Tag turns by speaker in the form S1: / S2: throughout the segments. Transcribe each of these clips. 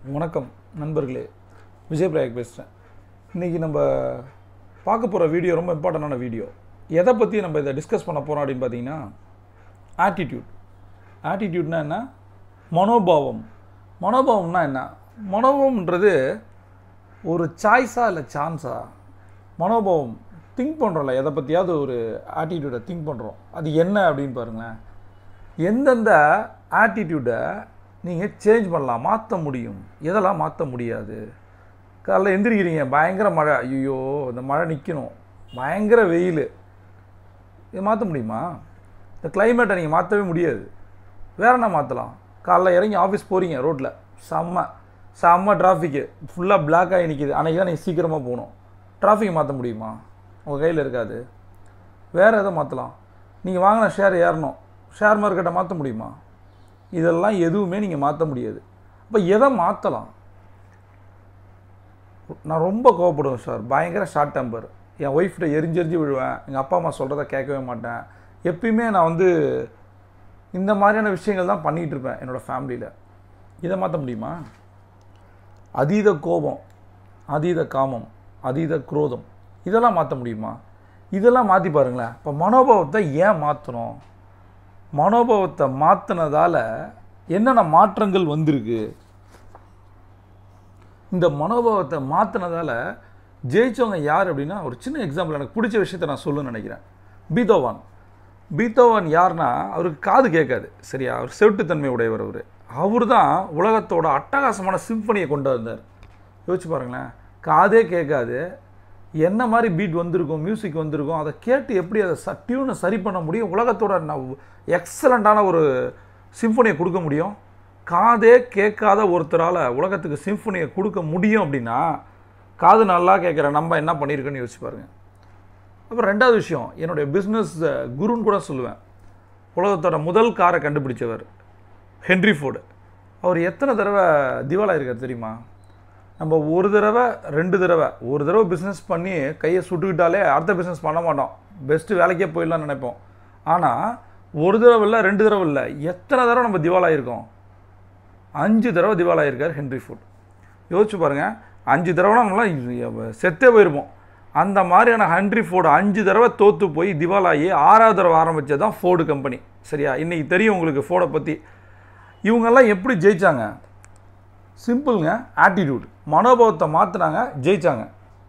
S1: வணக்கம் நண்பர்களே விஜய் பிரயாக் பேசுகிறேன் இன்றைக்கி நம்ம பார்க்க போகிற வீடியோ ரொம்ப இம்பார்ட்டண்டான வீடியோ எதை பற்றி நம்ம இதை டிஸ்கஸ் பண்ண போகிறோம் அப்படின்னு பார்த்தீங்கன்னா ஆட்டிடியூட் ஆட்டிடியூட்னா என்ன மனோபாவம் மனோபாவம்னா என்ன மனோபாவம்ன்றது ஒரு சாய்ஸா இல்லை சான்ஸா மனோபாவம் திங்க் பண்ணுறோம்ல எதை பற்றியாவது ஒரு ஆட்டிடியூடை திங்க் பண்ணுறோம் அது என்ன அப்படின்னு பாருங்களேன் எந்தெந்த ஆட்டிடியூடை நீங்கள் சேஞ்ச் பண்ணலாம் மாற்ற முடியும் எதெல்லாம் மாற்ற முடியாது காலைல எந்திரிக்கிறீங்க பயங்கர மழை ஐயோ இந்த மழை நிற்கணும் பயங்கர வெயில் இதை மாற்ற முடியுமா இந்த கிளைமேட்டை நீங்கள் மாற்றவே முடியாது வேற என்ன மாற்றலாம் காலைல இறங்கி ஆஃபீஸ் போகிறீங்க ரோட்டில் செம்ம செம்ம டிராஃபிக்கு ஃபுல்லாக பிளாக் ஆகி நிற்கிது அன்றைக்கி தான் நீங்கள் சீக்கிரமாக போகணும் டிராஃபிக் மாற்ற முடியுமா உங்கள் கையில் இருக்காது வேறு எதை மாற்றலாம் நீங்கள் வாங்கின ஷேர் ஏறணும் ஷேர் மார்க்கெட்டை மாற்ற முடியுமா இதெல்லாம் எதுவுமே நீங்கள் மாற்ற முடியாது அப்போ எதை மாற்றலாம் நான் ரொம்ப கோவப்படுவேன் சார் பயங்கர ஷார்ட் டெம்பர் என் ஒய்ஃப்கிட்ட எரிஞ்சு எரிஞ்சு விழுவேன் எங்கள் அப்பா அம்மா சொல்கிறத கேட்கவே மாட்டேன் எப்பயுமே நான் வந்து இந்த மாதிரியான விஷயங்கள் தான் பண்ணிகிட்டு இருப்பேன் என்னோடய ஃபேமிலியில் இதை மாற்ற முடியுமா அதீத கோபம் அதீத காமம் அதீத குரோதம் இதெல்லாம் மாற்ற முடியுமா இதெல்லாம் மாற்றி பாருங்களேன் இப்போ மனோபாவத்தை ஏன் மாற்றணும் மனோபாவத்தை மாற்றினதால என்னென்ன மாற்றங்கள் வந்திருக்கு இந்த மனோபாவத்தை மாற்றினதால ஜெயிச்சவங்க யார் அப்படின்னா ஒரு சின்ன எக்ஸாம்பிள் எனக்கு பிடிச்ச விஷயத்த நான் சொல்லணும்னு நினைக்கிறேன் பீத்தோவான் பீத்தோவான் யாருன்னா அவருக்கு காது கேட்காது சரியா அவர் செவிட்டுத்தன்மை உடையவர் அவர் அவர் தான் உலகத்தோட அட்டகாசமான சிம்பனியை கொண்டு வந்தார் யோசிச்சு பாருங்களேன் காதே கேட்காது என்ன மாதிரி பீட் வந்திருக்கும் மியூசிக் வந்திருக்கும் அதை கேட்டு எப்படி அதை ச டியூனை சரி பண்ண முடியும் உலகத்தோட எக்ஸலண்ட்டான ஒரு சிம்பனியை கொடுக்க முடியும் காதே கேட்காத ஒருத்தரால் உலகத்துக்கு சிம்பனியை கொடுக்க முடியும் அப்படின்னா காது நல்லா கேட்குற நம்ம என்ன பண்ணியிருக்கோன்னு யோசிச்சு பாருங்கள் அப்புறம் ரெண்டாவது விஷயம் என்னுடைய பிஸ்னஸ் குருன்னு கூட சொல்லுவேன் உலகத்தோட முதல் காரை கண்டுபிடிச்சவர் ஹென்ரி ஃபோர்டு அவர் எத்தனை தடவை திவாலாக இருக்கார் தெரியுமா நம்ம ஒரு தடவை ரெண்டு தடவை ஒரு தடவை பிஸ்னஸ் பண்ணி கையை சுட்டுக்கிட்டாலே அடுத்த பிஸ்னஸ் பண்ண மாட்டோம் பெஸ்ட்டு வேலைக்கே போயிடலாம்னு நினைப்போம் ஆனால் ஒரு தடவை இல்லை ரெண்டு தடவை இல்லை எத்தனை தடவை நம்ம திவாலாயிருக்கோம் அஞ்சு தடவை திவாலாயிருக்கார் ஹென்ரி ஃபுட் யோசிச்சு பாருங்கள் அஞ்சு தடவைனா நம்மளாம் செத்தே போயிருப்போம் அந்த மாதிரியான ஹென்ரி ஃபோர்டு அஞ்சு தடவை தோற்று போய் திவாலாகி ஆறாவது தடவை ஆரம்பித்தது தான் ஃபோர்டு கம்பெனி சரியா இன்றைக்கி தெரியும் உங்களுக்கு ஃபோர்டை பற்றி இவங்கெல்லாம் எப்படி ஜெயித்தாங்க சிம்பிளுங்க ஆட்டிடியூட் மனோபாவத்தை மாற்றினாங்க ஜெயித்தாங்க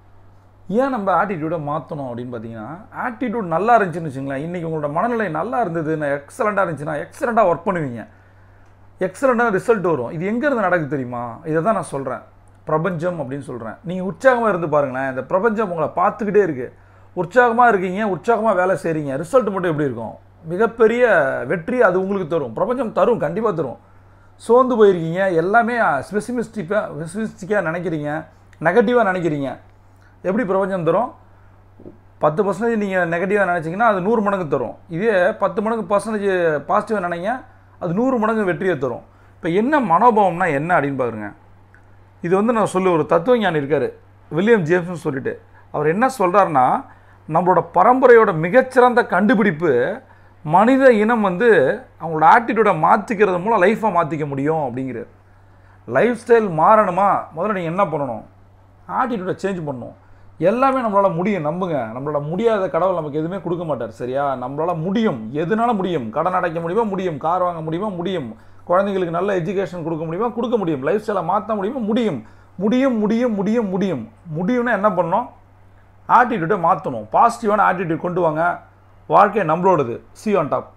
S1: ஏன் நம்ம ஆட்டிடியூடை மாற்றணும் அப்படின்னு பார்த்தீங்கன்னா ஆட்டிடியூட் நல்லா இருந்துச்சுன்னு வச்சுங்களேன் இன்றைக்கி உங்களோட மனநிலை நல்லா இருந்தது எக்ஸலண்ட்டாக இருந்துச்சுன்னா எக்ஸலண்ட்டாக ஒர்க் பண்ணுவீங்க எக்ஸலண்ட்டாக ரிசல்ட் வரும் இது எங்கேருந்து நடக்குது தெரியுமா இதை தான் நான் சொல்கிறேன் பிரபஞ்சம் அப்படின்னு சொல்கிறேன் நீங்கள் உற்சாகமாக இருந்து பாருங்களேன் இந்த பிரபஞ்சம் உங்களை பார்த்துக்கிட்டே இருக்குது உற்சாகமாக இருக்கீங்க உற்சாகமாக வேலை செய்கிறீங்க ரிசல்ட் மட்டும் எப்படி இருக்கும் மிகப்பெரிய வெற்றி அது உங்களுக்கு தரும் பிரபஞ்சம் தரும் கண்டிப்பாக தரும் சோர்ந்து போயிருக்கீங்க எல்லாமே ஸ்பெசிமிஸ்டிக்காக ஸ்பெசிமிஸ்டிக்காக நினைக்கிறீங்க நெகட்டிவாக நினைக்கிறீங்க எப்படி பிரபஞ்சம் தரும் பத்து பர்சன்டேஜ் நீங்கள் நெகட்டிவாக நினச்சிங்கன்னா அது நூறு மடங்கு தரும் இதே பத்து மடங்கு பர்சன்டேஜ் பாசிட்டிவாக நினைங்க அது நூறு மடங்கு வெற்றியை தரும் இப்போ என்ன மனோபாவம்னா என்ன அப்படின்னு பாருங்க இது வந்து நான் சொல்லு ஒரு தத்துவஞானி இருக்கார் வில்லியம் ஜேம்ஸ்னு சொல்லிட்டு அவர் என்ன சொல்கிறாருன்னா நம்மளோட பரம்பரையோட மிகச்சிறந்த கண்டுபிடிப்பு மனித இனம் வந்து அவங்களோட ஆட்டிடியூடை மாற்றிக்கிறது மூலம் லைஃப்பை மாற்றிக்க முடியும் அப்படிங்கிறார் லைஃப் ஸ்டைல் மாறணுமா முதல்ல நீங்கள் என்ன பண்ணணும் ஆட்டிடியூடை சேஞ்ச் பண்ணணும் எல்லாமே நம்மளால் முடியும் நம்புங்க நம்மளால் முடியாத கடவுள் நமக்கு எதுவுமே கொடுக்க மாட்டார் சரியா நம்மளால் முடியும் எதுனால முடியும் கடன் அடைக்க முடியுமா முடியும் கார் வாங்க முடியுமா முடியும் குழந்தைங்களுக்கு நல்ல எஜுகேஷன் கொடுக்க முடியுமா கொடுக்க முடியும் லைஃப் ஸ்டைலை மாற்ற முடியுமா முடியும் முடியும் முடியும் முடியும் முடியும் முடியும்னா என்ன பண்ணணும் ஆட்டிடியூடை மாற்றணும் பாசிட்டிவான ஆட்டிடியூட் கொண்டு வாங்க வாழ்க்கை நம்மளோடது சி ஆன் டாப்